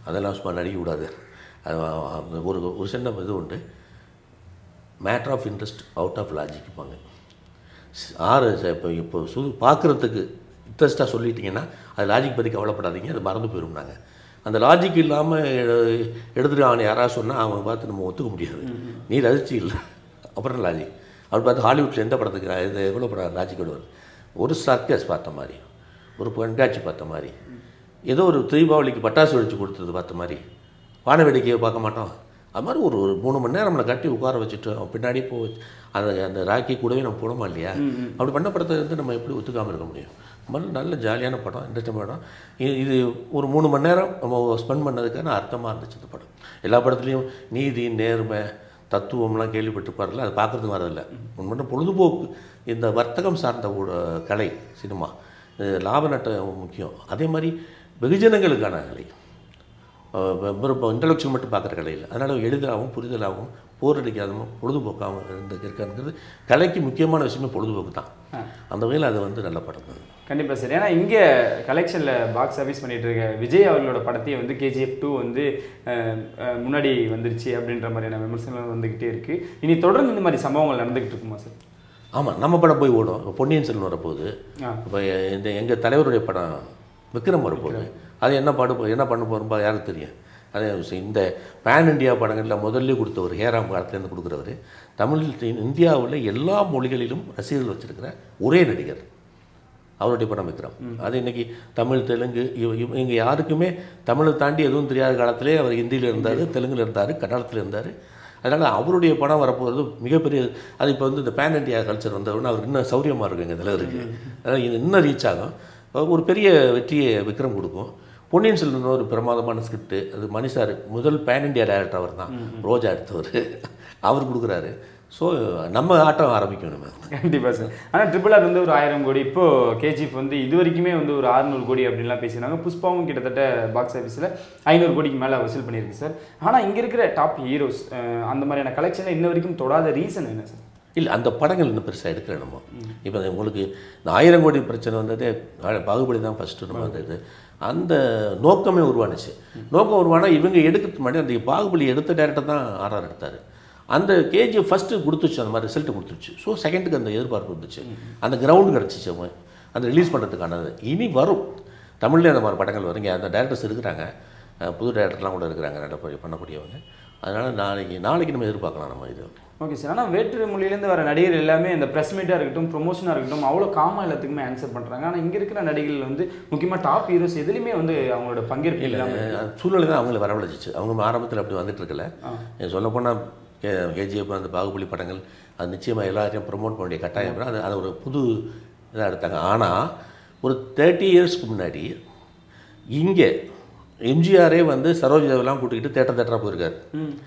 Speaker 3: அதெல்லாம் சும்மா நடிக்க கூடாது அது அந்த ஒரு ஒரு சின்ன இது உண்டு matter of interest out of லாஜிக்குப்பாங்க ஆறு ச- இப்போ இப்போ சு பார்க்குறதுக்கு இன்ட்ரெஸ்ட்டாக சொல்லிட்டீங்கன்னா அது லாஜிக் பற்றி கவலைப்படாதீங்க அது மறந்து போயிடும் நாங்கள் அந்த லாஜிக் இல்லாமல் எடுத்துட்டு அவனை யாராவது சொன்னால் அவனை பார்த்து நம்ம ஒத்துக்க முடியாது நீ ரசிச்சு இல்லை அப்புறம் லாஜிக் அவர் பார்த்து ஹாலிவுட்டில் எந்த படத்துக்கு இது எவ்வளோ படம் லாஜிக் விடுவார் ஒரு சர்க்கஸ் பார்த்த மாதிரி ஒரு கண்காட்சி பார்த்த மாதிரி ஏதோ ஒரு தீபாவளிக்கு பட்டாசு வெடிச்சு கொடுத்தது பார்த்த மாதிரி வான வேடிக்கையை பார்க்க மாட்டோம் அது மாதிரி ஒரு ஒரு மூணு மணி நேரம் நம்மளை கட்டி உட்கார வச்சுட்டு அவன் பின்னாடி போ அந்த அந்த ராக்கி கூடவே நம்ம போடுமா இல்லையா அப்படி பண்ண படத்தை வந்து நம்ம எப்படி ஒத்துக்காமல் இருக்க முடியும் நல்ல நல்ல ஜாலியான படம் இன்ட்ரெஸ்டிங் படம் இ- இது ஒரு மூணு மணி நேரம் நம்ம ஸ்பெண்ட் பண்ணதுக்கான அர்த்தமாக இருந்துச்சு இந்த படம் எல்லா படத்துலையும் நீதி நேர்மை தத்துவம்லாம் கேள்விப்பட்டிருப்பார்ல அது பார்க்குறதுக்கு வரதில்லை உண்மையான பொழுதுபோக்கு இந்த வர்த்தகம் சார்ந்த ஊட- கலை சினிமா இது லாப நட்டம் முக்கியம் அதே மாதிரி வெகுஜனங்களுக்கான கலை இப்போ இன்டலெக்சுவல் மட்டும் பார்க்குற கலை இல்லை அதனால் எளிதாகவும் புரிதலாகவும் போர் அடிக்காதவும் பொழுதுபோக்காகவும் இருந்து இருக்காங்கிறது கலைக்கு முக்கியமான விஷயமே பொழுதுபோக்கு தான் அந்த வகையில் அது வந்து நல்ல படம் தான்
Speaker 2: கண்டிப்பாக சார் ஏன்னா இங்கே கலெக்ஷனில் பாக்ஸ் ஆஃபீஸ் பண்ணிட்டு இருக்க விஜய் அவர்களோட படத்தையே வந்து கேஜிஎஃப் டூ வந்து அஹ், அஹ், முன்னாடி வந்துருச்சு அப்படின்ற மாதிரியான விமர்சனங்கள் வந்துக்கிட்டே இருக்குது இனி தொடர்ந்து இந்த மாதிரி சம்பவங்கள் நடந்துக்கிட்டு இருக்குமா சார்
Speaker 3: ஆமாம் நம்ம படம் போய் ஓடும் இப்போ பொன்னியின் செல்வன் வரப்போகுது
Speaker 2: ஆ.
Speaker 3: இப்போ இந்த எங்கள் தலைவருடைய படம் விக்ரம் வரப்போகுது அது என்ன பாடு என்ன பண்ண போகிறோம் யாருக்கு தெரியும் அது இந்த பேன் இந்தியா படங்களில் முதல்ல கொடுத்தவர் ஹேராம் காலத்துலேருந்து கொடுக்குறவர் தமிழ் இந்தியாவில் எல்லா மொழிகளிலும் ரசிகர்கள் வச்சிருக்கிற ஒரே நடிகர் அவருடைய படம் விக்ரம் அது இன்னைக்கு தமிழ் தெலுங்கு இவ இவ- இவங்க யாருக்குமே தமிழை தாண்டி எதுவும் தெரியாத காலத்திலே அவர் ஹிந்தியில் இருந்தார் தெலுங்குல இருந்தார் கன்னடத்தில் இருந்தார் அதனால் அவருடைய படம் வரப்போகிறது மிகப்பெரிய அது இப்போ வந்து இந்த பேன் இண்டியா கல்ச்சர் வந்தவுடனே அவர் இன்னும் சௌரியமாக இருக்கும் எங்கள் தலைவருக்கு அதனால் இது இன்னும் ரீச் ஆகும் ஒரு பெரிய வெற்றியை விக்ரம் கொடுக்கும் பொன்னியின் செல்வன் ஒரு பிரமாதமான ஸ்கிரிப்ட் அது மணி சார் முதல் பேன் இண்டியா டைரக்டர் அவர் தான் ரோஜா எடுத்தவர் அவர் கொடுக்குறாரு ஸோ நம்ம ஆட்டம் ஆரம்பிக்கணும் நம்ம
Speaker 2: கண்டிப்பாக சார் ஆனால் ட்ரிபிள் ஆர் வந்து ஒரு ஆயிரம் கோடி இப்போ கேஜிஎஃப் வந்து இது வரைக்குமே வந்து ஒரு 600 கோடி அப்படின்லாம் பேசினாங்க புஷ்பாவும் கிட்டத்தட்ட பாக்ஸ் ஆஃபீஸில் ஐநூறு கோடிக்கு மேலே வசூல் பண்ணியிருக்கு சார் ஆனால் இங்கே இருக்கிற டாப் ஹீரோஸ் அந்த மாதிரியான கலெக்ஷனை இன்ன வரைக்கும் தொடாத ரீசன் என்ன சார்
Speaker 3: இல்லை அந்த படங்கள் இன்னும் பெருசாக எடுக்கல நம்ம இப்போ உங்களுக்கு இந்த ஆயிரம் கோடி பிரச்சனை வந்ததே ஆ- பாகுபலி தான் ஃபஸ்ட்டு நம்ம வந்தது அந்த நோக்கமே உருவானுச்சு நோக்கம் உருவானா இவங்க எடுக்கிறதுக்கு முன்னாடி அந்த பாகுபலி எடுத்த டேரக்டர் தான் ஆர்ஆர் எடுத்தார் அந்த கேஜி ஃபஸ்ட்டு கொடுத்துச்சு அந்த மாதிரி ரிசல்ட் கொடுத்துச்சு ஸோ செகண்டுக்கு அந்த எதிர்பார்ப்பு இருந்துச்சு அந்த கிரவுண்டு கிடச்சிச்சு அவங்க அந்த ரிலீஸ் பண்ணுறதுக்கானது இனி வரும் தமிழ்லேயே அந்த மாதிரி படங்கள் வருங்க அந்த டேரக்டர்ஸ் இருக்கிறாங்க அஹ் புது டேரக்டர்லாம் கூட இருக்கிறாங்க நல்ல படி- பண்ணக்கூடியவங்க அதனால் நாளைக்கு நாளைக்கு நம்ம எதிர்பார்க்கலாம் நம்ம இது
Speaker 2: ஓகே சார் ஆனால் வேற்று மொழியிலேருந்து வர நடிகர் எல்லாமே இந்த ப்ரெஸ் மீட்டாக இருக்கட்டும் ப்ரொமோஷனாக இருக்கட்டும் அவ்வளோ காமா எல்லாத்துக்குமே ஆன்சர் பண்ணுறாங்க ஆனால் இங்கே இருக்கிற நடிகர்கள் வந்து முக்கியமாக டாப் ஹீரோஸ் எதுலையுமே வந்து அவங்களோட பங்கேற்பு இல்லாமல் இருக்கு.
Speaker 3: அஹ் சூழ்நிலை தான் அவங்கள வரவழைச்சிச்சு அவங்க ஆரம்பத்தில் அப்படி வந்துட்டு இருக்கல சொல்லப்போனால் கே கேஜிஎஃப் அந்த பாகுபலி படங்கள் அது நிச்சயமாக எல்லாரையும் ப்ரொமோட் பண்ண வேண்டிய கட்டாயம் இருக்கு. அது அது ஒரு புது இதாக எடுத்தாங்க ஆனால் ஒரு தேர்ட்டி இயர்ஸ்க்கு முன்னாடி இங்கே எம்ஜிஆரே வந்து சரோஜாவெல்லாம் கூட்டிக்கிட்டு தேட்டர் தேட்டராக போயிருக்காரு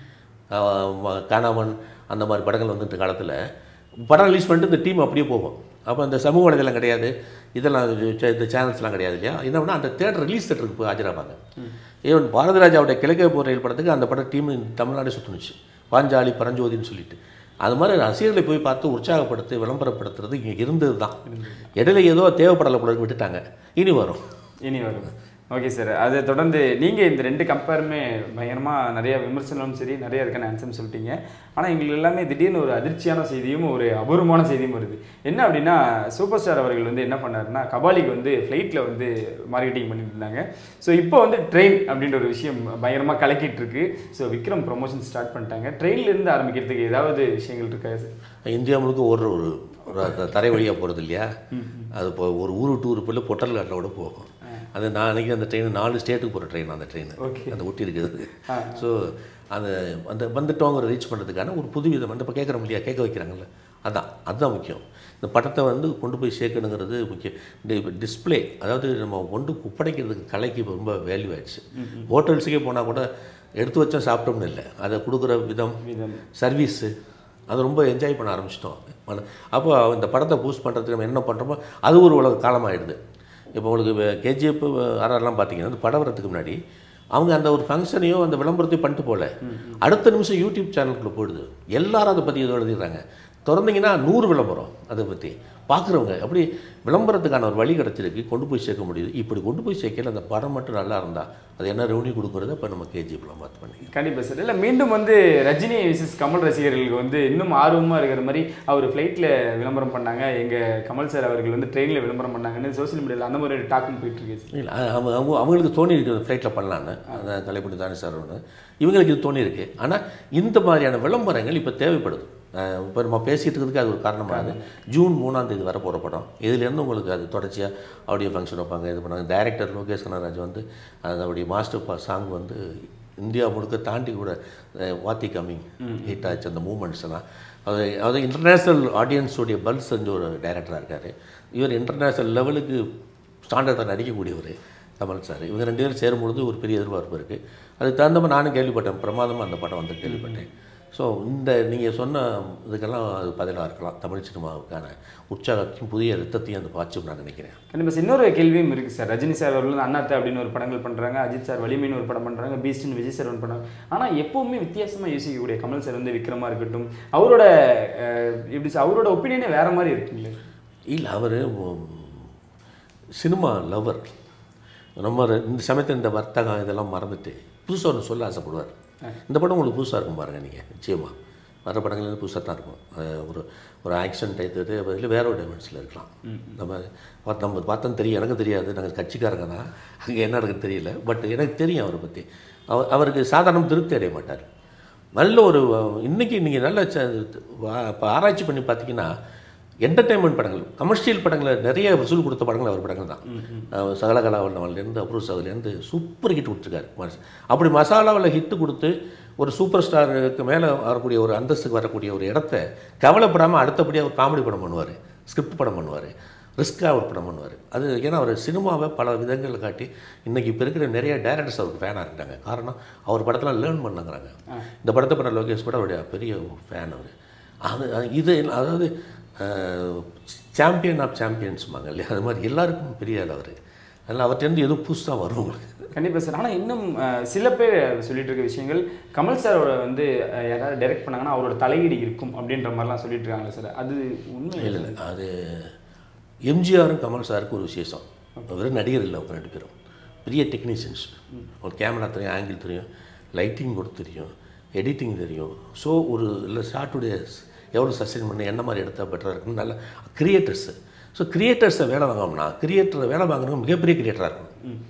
Speaker 3: அஹ் ம- காணாமன் அந்த மாதிரி படங்கள் வந்துட்டு காலத்தில் படம் ரிலீஸ் பண்ணிட்டு இந்த டீம் அப்படியே போகும் அப்போ இந்த சமூக வலைதளம் கிடையாது இதெல்லாம் இது- இந்த சேனல்ஸ்லாம் கிடையாது இல்லையா என்ன பண்ணா அந்த தேட்டர் ரிலீஸ் தேட்டருக்கு போய் ஆஜராப்பாங்க ஈவன் பாரதிராஜாவுடைய கிழக்கே போகிற ரயில் படத்துக்கு அந்த படம் டீம் தமிழ்நாடு சுற்றுனுச்சு பாஞ்சாலி பரஞ்சோதின்னு சொல்லிட்டு அது மாதிரி ரசிகர்களை போய் பார்த்து உற்சாகப்படுத்தி விளம்பரப்படுத்துறது இங்கே இருந்தது தான் இடையில ஏதோ தேவைப்படலை போல இருக்கு, விட்டுட்டாங்க இனி வரும்
Speaker 2: இனி வரும் ஓகே சார் அதை தொடர்ந்து நீங்கள் இந்த ரெண்டு கம்பேருமே பயங்கரமாக நிறைய விமர்சனமும் சரி நிறைய அதுக்கான ஆன்சர்னு சொல்லிட்டீங்க ஆனால் எங்களுக்கு எல்லாமே திடீர்னு ஒரு அதிர்ச்சியான செய்தியும் ஒரு அபூர்வமான செய்தியும் வருது என்ன அப்படின்னா சூப்பர் ஸ்டார் அவர்கள் வந்து என்ன பண்ணாருன்னா கபாலிக்கு வந்து ஃப்ளைட்டில் வந்து மார்க்கெட்டிங் பண்ணிட்டு இருந்தாங்க ஸோ இப்போ வந்து ட்ரெயின் அப்படின்ற ஒரு விஷயம் பயங்கரமாக கலக்கிட்டு இருக்கு ஸோ விக்ரம் ப்ரொமோஷன் ஸ்டார்ட் பண்ணிட்டாங்க ட்ரெயின்ல இருந்து ஆரம்பிக்கிறதுக்கு ஏதாவது விஷயங்கள் இருக்கா சார்
Speaker 3: இந்தியா முழுக்க ஓடுற ஒரு ஒரு த- தரை வழியாக போகிறது இல்லையா அது இப்போ ஒரு ஊரு விட்டு ஊர் போய் பொட்டல் காட்டில் கூட போகும் அது நான் அன்றைக்கி அந்த ட்ரெயின் நாலு ஸ்டேட்டுக்கு போகிற ட்ரெயின் அந்த ட்ரெயின்
Speaker 2: Okay.
Speaker 3: அந்த ஒட்டி இருக்குது ஸோ அந்த அந்த வந்துட்டவங்க ரீச் பண்ணுறதுக்கான ஒரு புது விதம் வந்து இப்போ கேட்குறோம் இல்லையா கேட்க வைக்கிறாங்கல்ல அதான் அதுதான் முக்கியம் இந்த படத்தை வந்து கொண்டு போய் சேர்க்கணுங்கிறது முக்கியம் இந்த டிஸ்ப்ளே அதாவது நம்ம கொண்டு ஒப்படைக்கிறதுக்கு கலைக்கு இப்ப ரொம்ப வேல்யூ ஆயிடுச்சு ஹோட்டல்ஸுக்கே போனால் கூட எடுத்து வச்சா சாப்பிட்டோம்னு இல்லை அதை கொடுக்குற விதம்
Speaker 2: விதம்
Speaker 3: சர்வீஸு அது ரொம்ப என்ஜாய் பண்ண ஆரம்பிச்சிட்டோம் அப்போ இந்த படத்தை பூஸ்ட் பண்ணுறதுக்கு நம்ம என்ன பண்ணுறோமோ அது ஒரு உலக காலமாகிடுது இப்போ உங்களுக்கு கேஜிஎஃப் ஆர்ஆர்லாம் பார்த்தீங்கன்னா அந்த படம் வரதுக்கு முன்னாடி அவங்க அந்த ஒரு ஃபங்க்ஷனையோ அந்த விளம்பரத்தையும் பண்ணிட்டு போகல அடுத்த நிமிஷம் யூடியூப் சேனலுக்குள்ள போயிடுது எல்லாரும் அதை பற்றி ஏதோ எழுதிடுறாங்க திறந்தீங்கன்னா நூறு விளம்பரம் அதை பற்றி பார்க்குறவங்க அப்படி விளம்பரத்துக்கான ஒரு வழி கிடச்சிருக்கு கொண்டு போய் சேர்க்க முடியுது இப்படி கொண்டு போய் சேர்க்கல அந்த படம் மட்டும் நல்லா இருந்தால் அது என்ன ரெவன்யூ கொடுக்குறத இப்போ நம்ம கேஜிஎஃப்லாம் பார்த்து பண்ணி
Speaker 2: கண்டிப்பாக சார் இல்லை மீண்டும் வந்து ரஜினி விசஸ் கமல் ரசிகர்களுக்கு வந்து இன்னும் ஆர்வமாக இருக்கிற மாதிரி அவர் ஃப்ளைட்டில் விளம்பரம் பண்ணாங்க எங்கள் கமல் சார் அவர்கள் வந்து ட்ரெயினில் விளம்பரம் பண்ணாங்கன்னு சோஷியல் மீடியாவில் அந்த மாதிரி ஒரு டாக்கும் போயிட்டு இருக்கு சார்
Speaker 3: இல்லை அவங்க அவங்க அவங்களுக்கு தோணி இருக்குது ஃப்ளைட்டில் பண்ணலான்னு அந்த தலைப்படி தானே சார் ஒன்று இவங்களுக்கு இது தோணி இருக்கு ஆனால் இந்த மாதிரியான விளம்பரங்கள் இப்போ தேவைப்படுது இப்போ நம்ம பேசிகிட்டு இருக்கிறதுக்கு அது ஒரு காரணமாகுது ஜூன் மூணாம் தேதி வர போகிற படம் இதுலேருந்து உங்களுக்கு அது தொடர்ச்சியாக ஆடியோ ஃபங்க்ஷன் வைப்பாங்க இது பண்ணாங்க டைரக்டர் லோகேஷ் கனராஜ் வந்து அதோடைய மாஸ்டர் பா சாங் வந்து இந்தியா முழுக்க தாண்டி கூட அஹ், வாத்தி கம்மிங் ஹிட் ஆச்சு அந்த மூமெண்ட்ஸ் எல்லாம் அது அது இன்டர்நேஷ்னல் ஆடியன்ஸோடைய பல் செஞ்ச ஒரு டைரக்டராக இருக்கார் இவர் இன்டர்நேஷ்னல் லெவலுக்கு ஸ்டாண்டர்டாக நடிக்கக்கூடியவர் கமல் சார் இவங்க ரெண்டு பேரும் சேரும்பொழுது ஒரு பெரிய எதிர்பார்ப்பு இருக்குது அதுக்கு தகுந்த மாதிரி நானும் கேள்விப்பட்டேன் பிரமாதமாக அந்த படம் வந்து கேள்விப்பட்டேன் ஸோ இந்த நீங்கள் சொன்ன இதுக்கெல்லாம் அது பதிலாக இருக்கலாம் தமிழ் சினிமாவுக்கான உற்சாகத்தையும் புதிய ரத்தத்தையும் அந்த பாய்ச்சும் நான் நினைக்கிறேன்
Speaker 2: கண்டிப்பாக சார் இன்னொரு கேள்வியும் இருக்குது சார் ரஜினி சார் அவர்கள் வந்து அண்ணாத்த அப்படின்னு ஒரு படங்கள் பண்ணுறாங்க அஜித் சார் வலிமைன்னு ஒரு படம் பண்ணுறாங்க பீஸ்ட்னு விஜய் சார் ஒன்று பண்ணுறாங்க ஆனால் எப்போவுமே வித்தியாசமாக யோசிக்கக்கூடிய கமல் சார் வந்து விக்ரமா இருக்கட்டும் அவரோட அஹ், எப்படி சார் அவரோட ஒப்பீனியனே வேற மாதிரி இருக்குங்களே
Speaker 3: இல்லை அவர் சினிமா லவர் நம்ம ரெ- இந்த சமயத்தில் இந்த வர்த்தகம் இதெல்லாம் மறந்துட்டு புதுசாக ஒன்று சொல்ல ஆசைப்படுவார் இந்த படம் உங்களுக்கு புதுசாக இருக்கும் பாருங்கள் நீங்கள் நிச்சயமாக வர படங்கள் புதுசாக தான் இருக்கும் அஹ் ஒரு ஒரு ஆக்ஷன் டைத்து பதில் வேற ஒரு டைமென்ஷனில் இருக்கலாம் நம்ம பார்த்து நம்ம பார்த்தோம் தெரியும் எனக்கு தெரியாது நாங்கள் கட்சிக்காரங்க தான் அங்கே என்ன நடக்குன்னு தெரியல பட் எனக்கு தெரியும் அவரை பற்றி அவர் அவருக்கு சாதாரண திருப்தி அடைய மாட்டார் நல்ல ஒரு அஹ், இன்னைக்கு நீங்கள் நல்ல ச- வா- இப்ப ஆராய்ச்சி பண்ணி பார்த்தீங்கன்னா என்டர்டைன்மெண்ட் படங்கள் கமர்ஷியல் படங்களை நிறைய வசூல் கொடுத்த படங்கள் அவர் படங்கள் தான் அஹ், சகலகலாவல்லவன்லேருந்து அப்ரூஸ் அதுலேருந்து சூப்பர் ஹிட் கொடுத்துருக்காரு மனசு அப்படி மசாலாவில் ஹிட் கொடுத்து ஒரு சூப்பர் ஸ்டாருக்கு மேலே வரக்கூடிய ஒரு அந்தஸ்துக்கு வரக்கூடிய ஒரு இடத்த கவலைப்படாமல் அடுத்தபடியாக ஒரு காமெடி படம் பண்ணுவார் ஸ்கிரிப்ட் படம் பண்ணுவார் ரிஸ்க்காக ஒரு படம் பண்ணுவார் அது ஏன்னா அவர் சினிமாவை பல விதங்களில் காட்டி இன்றைக்கி இப்போ இருக்கிற நிறைய டைரக்டர்ஸ் அவருக்கு ஃபேனாக இருக்காங்க காரணம் அவர் படத்தில் லேர்ன் பண்ணாங்கிறாங்க இந்த படத்தை பண்ண லோகேஷ் கூட அவருடைய பெரிய ஃபேன் அவர் அது அது- இது அதாவது சாம்பியன் ஆஃப் சாம்பியன்ஸ்மாங்க இல்லையா அது மாதிரி எல்லாருக்கும் பெரிய ஆள் அவர் அதனால் அவர்கிட்டருந்து எதுவும் புதுசாக வரும் உங்களுக்கு
Speaker 2: கண்டிப்பாக சார் ஆனால் இன்னும் அஹ், சில பேர் சொல்லிட்டு இருக்க விஷயங்கள் கமல் சாரோட வந்து அஹ், யாராவது டைரக்ட் பண்ணாங்கன்னா அவரோட தலையீடு இருக்கும் அப்படின்ற மாதிரிலாம் சொல்லிட்டு இருக்காங்களே சார் அது உண்மை
Speaker 3: இல்லை இல்லை அது எம்ஜிஆரும் கமல் சாருக்கு ஒரு விசேஷம் வெறும் நடிகர் இல்லை அவங்க ரெண்டு பேரும் பெரிய டெக்னீஷியன்ஸ் ஒரு கேமரா தெரியும் ஆங்கிள் தெரியும் லைட்டிங் கூட தெரியும் எடிட்டிங் தெரியும் ஸோ ஒரு இல்லை ஷார்ட்டுடைய எவ்வளோ சஸ்டைன் பண்ண என்ன மாதிரி எடுத்தால் பெட்டராக இருக்குன்னு நல்ல கிரியேட்டர்ஸு ஸோ கிரியேட்டர்ஸை வேலை வாங்கணும்னா கிரியேட்டரை வேலை வாங்குறவங்க மிகப்பெரிய கிரியேட்டராக இருக்கணும்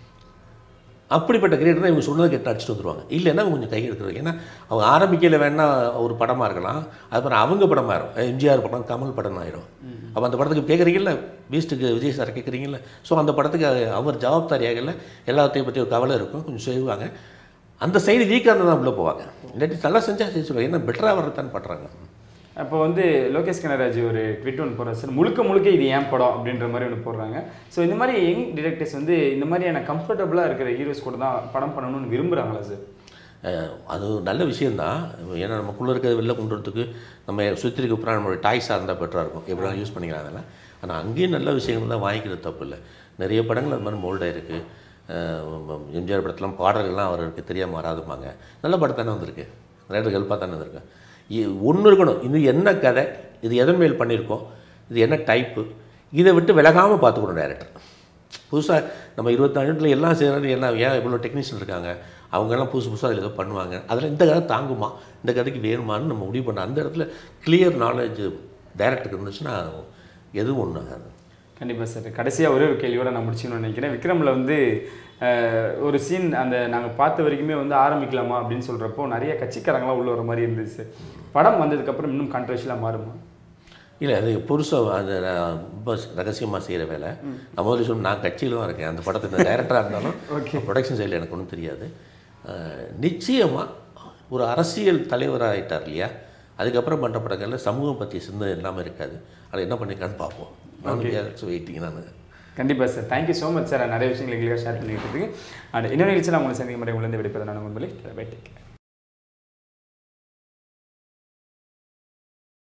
Speaker 3: அப்படிப்பட்ட கிரியேட்டர் தான் இவங்க சொன்னதை கேட்டு அடிச்சுட்டு வந்துருவாங்க இல்லைன்னா அவங்க கொஞ்சம் கை எடுக்கிறது ஏன்னா அவங்க ஆரம்பிக்கல வேணா ஒரு படமாக இருக்கலாம் அதுக்கப்புறம் அவங்க படமாக ஆயிரும் எம்ஜிஆர் படம் கமல் படம் ஆயிரும் அப்போ அந்த படத்துக்கு கேட்குறீங்கல்ல பீஸ்ட்டுக்கு விஜய் சார் கேட்குறீங்கல்ல ஸோ அந்த படத்துக்கு அவர் ஜவாப்தாரியாகல எல்லாத்தையும் பற்றி ஒரு கவலை இருக்கும் கொஞ்சம் செய்வாங்க அந்த சைடு வீக்காக இருந்தால் தான் உள்ளே போவாங்க இல்லாட்டி நல்லா செஞ்சால் செய்ய சொல்லுவாங்க ஏன்னா பெட்டராக வர்றதான்னு பண்ணுறாங்க
Speaker 2: அப்போ வந்து லோகேஷ் கனராஜ் ஒரு ட்விட் ஒன்று போடுறாரு சார் முழுக்க முழுக்க இது ஏன் படம் அப்படின்ற மாதிரி ஒன்று போடுறாங்க ஸோ இந்த மாதிரி யங் டிரெக்டர்ஸ் வந்து இந்த மாதிரியான கம்ஃபர்டபுளாக இருக்கிற ஹீரோஸ் கூட தான் படம் பண்ணணும்னு விரும்புகிறாங்களா சார்
Speaker 3: அஹ் அது ஒரு நல்ல விஷயந்தான் ஏன்னா நமக்குள்ளே இருக்கிறத வெளில கொண்டு வரதுக்கு நம்ம சுற்றி இருக்க புறா நம்மளோட டாய்ஸாக இருந்தால் பெட்டராக இருக்கும் எப்படிலாம் யூஸ் பண்ணிக்கலாம் அதெல்லாம் ஆனால் அங்கேயும் நல்ல விஷயங்கள் தான் வாங்கிக்கிறது தப்பு இல்லை நிறைய படங்கள் அது மாதிரி மோல்டாக இருக்குது எம்ஜிஆர் படத்துலாம் பாடல்கள்லாம் அவருக்கு தெரியாமல் வராதுப்பாங்க நல்ல படம் தானே வந்திருக்கு நிறைய ஹெல்ப்பாக தானே வந்திருக்கு ஒன்று இருக்கணும் இது என்ன கதை இது எதன் மேல் பண்ணியிருக்கோம் இது என்ன டைப்பு இதை விட்டு விலகாமல் பார்த்துக்கணும் டேரக்டர் புதுசாக நம்ம இருபத்தாண்டுல எல்லாம் செய்கிறது எல்லாம் ஏன் இவ்வளோ டெக்னீஷியன் இருக்காங்க அவங்கெல்லாம் புதுசு புதுசாக அதில் ஏதோ பண்ணுவாங்க அதில் இந்த கதை தாங்குமா இந்த கதைக்கு வேணுமான்னு நம்ம முடிவு பண்ண அந்த இடத்துல கிளியர் நாலேஜ் டைரக்டருக்கு இருந்துச்சுன்னா எதுவும் ஒன்று ஆகாது
Speaker 2: கண்டிப்பாக சார் கடைசியாக ஒரே ஒரு கேள்வியோட நான் முடிச்சுக்கணும்னு நினைக்கிறேன் விக்ரமில் வந்து அஹ், ஒரு சீன் அந்த நாங்கள் பார்த்த வரைக்குமே வந்து ஆரம்பிக்கலாமா அப்படின்னு சொல்கிறப்போ நிறைய கட்சிக்காரங்களாம் உள்ள வர மாதிரி இருந்துச்சு படம் வந்ததுக்கப்புறம் இன்னும் கான்ட்ரவர்ஷியலாக மாறுமா
Speaker 3: இல்லை அது புதுசாக அது நான் ரொம்ப ரகசியமாக செய்கிற வேலை நான் முதல்ல சொன்ன நான் கட்சியில் தான் இருக்கேன் அந்த படத்தில் டைரக்டராக இருந்தாலும் ப்ரொடக்ஷன் சைடில் எனக்கு ஒன்றும் தெரியாது நிச்சயமாக ஒரு அரசியல் தலைவராகிட்டார் இல்லையா அதுக்கப்புறம் பண்ணுற படங்களில் சமூகம் பற்றிய சிந்தனை இல்லாமல் இருக்காது அதை என்ன பண்ணியிருக்கான்னு பார்ப்போம் நான் வெயிட்டிங் நான்
Speaker 2: கண்டிப்பாக sir thank you so much sir நிறைய விஷயங்கள் எங்களுக்காக ஷேர் பண்ணிக்கிட்டு இருக்கு அண்ட் இன்னொரு நிகழ்ச்சியில் உங்களை சந்திக்கும் முறை உங்களை விடைப்பதை நான் உங்களை பை டேக்